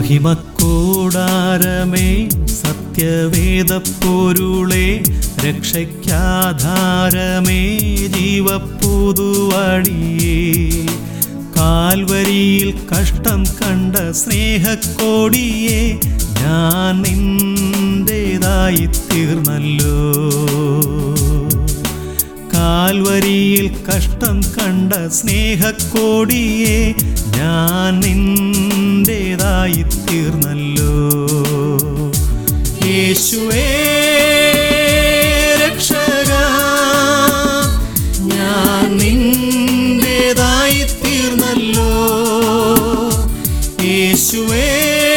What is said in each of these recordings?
മഹിമക്കൂടാരമേ സത്യവേദപ്പൊരുളേ രക്ഷയ്ക്കാധാരമേ ജീവപ്പുതുവഴിയേ കാൽവരിയിൽ കഷ്ടം കണ്ട സ്നേഹക്കോടിയെ ഞാൻ നിന്റേതായി തീർന്നല്ലോ കാൽവരിയിൽ കഷ്ടം കണ്ട സ്നേഹക്കോടിയെ ഞാൻ നിന്റേതായി തീർന്നല്ലോ യേശുവേ രക്ഷക ഞാൻ നിന്റേതായി തീർന്നല്ലോ യേശുവേ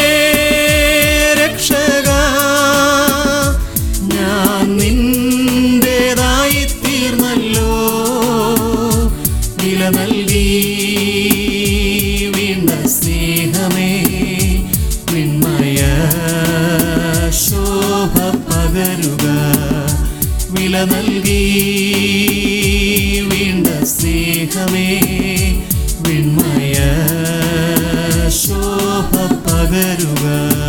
രക്ഷക ഞാൻ നിന്റേതായി തീർന്നല്ലോ വില നൽകി വീണ്ട സ്നേഹമേ വിൺമയ ശോഭ പകരുക വില നൽകി വീണ്ട സ്നേഹമേ വിൺമയ ശോഭ പകരുക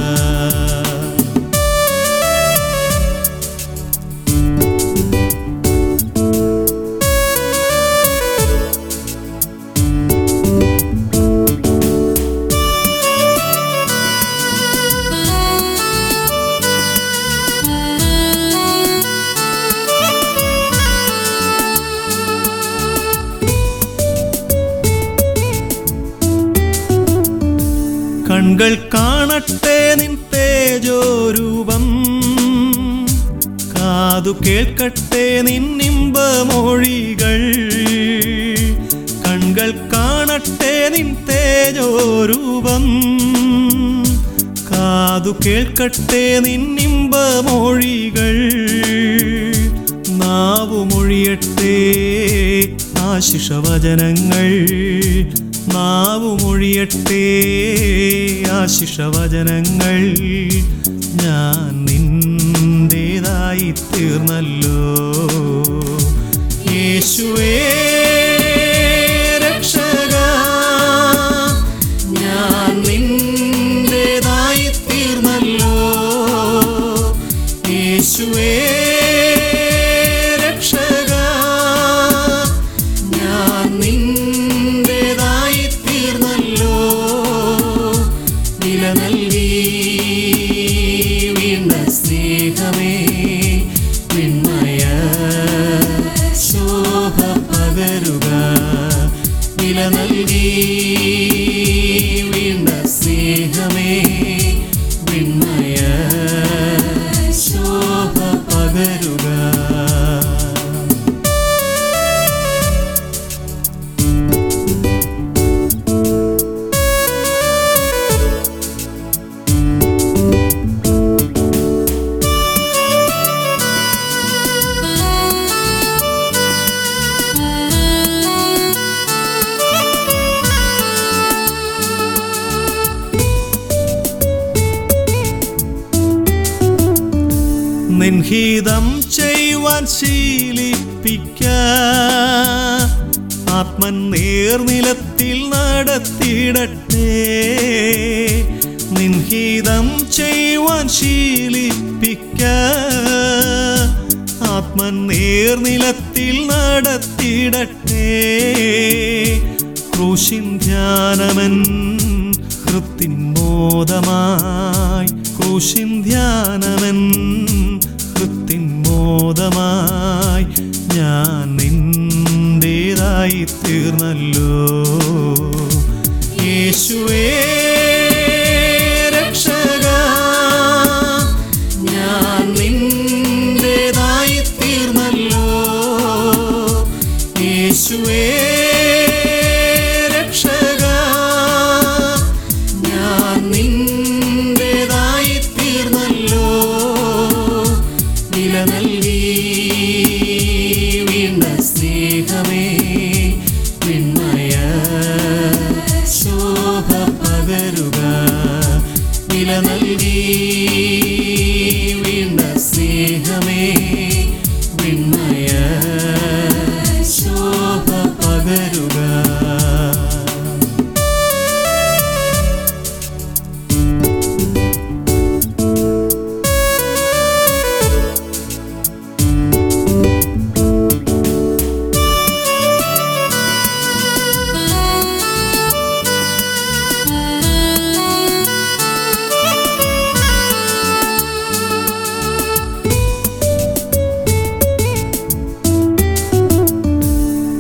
കൺകൾ കാണട്ടെ നിൻ തേജോരൂപം കാതു കേൾക്കട്ടെ നിൻ ഇമ്പമൊഴികൾ കൺകൾ കാണട്ടെ നിൻ തേജോരൂപം കാതു കേൾക്കട്ടെ നിൻ ഇമ്പമൊഴികൾ നാവുമൊഴിയട്ടെ ആശിഷവചനങ്ങൾ നാവുമൊഴിയട്ടെ ആശിഷവചനങ്ങൾ ഞാൻ നിന്റേതായി തീർന്നല്ലോ യേശുവേ രക്ഷക ഞാൻ നിന്റേതായി തീർന്നല്ലോ യേശുവേ രക്ഷക ഞാൻ നിന്റേതായി തീർന്നല്ലോ വില നൽകി വീണ്ട സ്നേഹമേ വിൺമയ ശോഭ പകരുക വില നൽകി വീണ്ട സ്നേഹമേ വിൺമയ ശോഭ പകരുക നിൻഹിതം ചെയ്യുവാൻ ശീലിപ്പിക്ക ആത്മൻ നേർനിലത്തിൽ നടത്തിയിടട്ടെ നിൻഹിതം ചെയ്യുവാൻ ശീലിപ്പിക്ക ആത്മൻ നേർനിലത്തിൽ നടത്തിയിടട്ടെ ക്രൂശിൻ ധ്യാനമൻ ഹൃത്തിൻ മോദമായി ക്രൂശിൻ ധ്യാനമൻ ഹൃത്തിൻ മോദമായി ഞാൻ നിന്റേതായി തീർന്നല്ലോ യേശുവേ രക്ഷക ഞാൻ നിന്റേതായി തീർന്നല്ലോ യേശുവേ രക്ഷക ഞാൻ നിന്റേതായി തീർന്നല്ലോ വില നൽകി വീണ്ട സ്നേഹമേ വിൺമയ ശോഭ പകരുക വില നൽകി വീണ്ട സ്നേഹമേ വിൺമയ ശോഭ പകരുക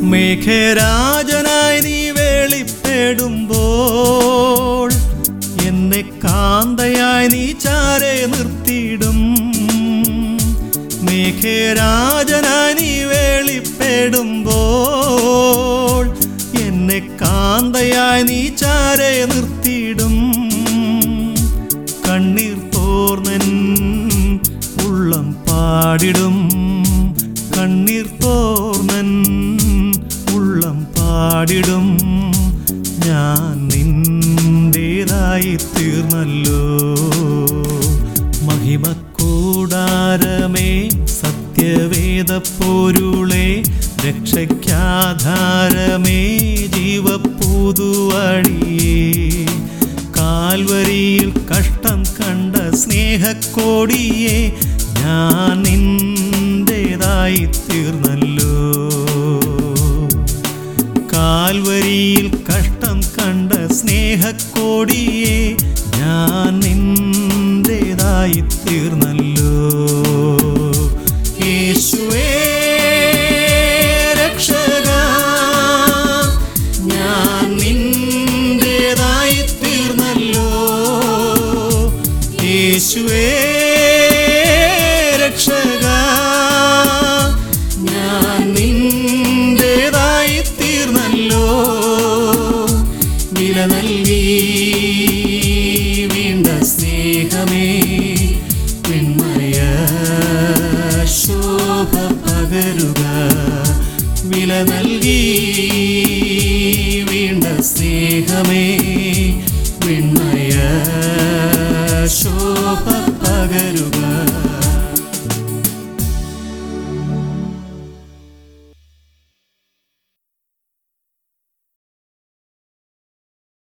മേഘരാജനായി നീ വെളിപ്പെടുമ്പോൾ എന്നെ കാന്തയായി നീ ചാരെ നിർത്തിയിടും മേഘരാജനായി നീ വെളിപ്പെടുമ്പോൾ എന്നെ കാന്തയായി നീ ചാരെ നിർത്തിയിടും കണ്ണീർ തോർന്നൻ ഉള്ളം പാടിടും കണ്ണീർ തോർന്നൻ ഉള്ളം പാടിടും ഞാൻ നിന്റേതായി തീർന്നല്ലോ മഹിമക്കൂടാരമേ സത്യവേദ പൊരുളെ രക്ഷയ്ക്കാധാരമേ ജീവപ്പൂതുവഴിയേ കാൽവരിയിൽ കഷ്ടം കണ്ട സ്നേഹക്കോടിയെ ഞാൻ നിന്റേതായി തീർന്നല്ലോ കാൽവരിയിൽ കഷ്ടം കണ്ട സ്നേഹക്കോടിയെ ഞാൻ നിന്റേതായി തീർന്നല്ലോ യേശുവേ രക്ഷക ഞാൻ നിന്റേതായി തീർന്നല്ലോ യേശുവേ രക്ഷക ഞാൻ നിന്റേതായി തീർന്നല്ലോ വില നൽകി വീണ്ട സ്നേഹമേ പിന്മയ ശോഭ പകരുക വില നൽകി വീണ്ട സ്നേഹമേ പിന്മയ ശോഭ പകരുക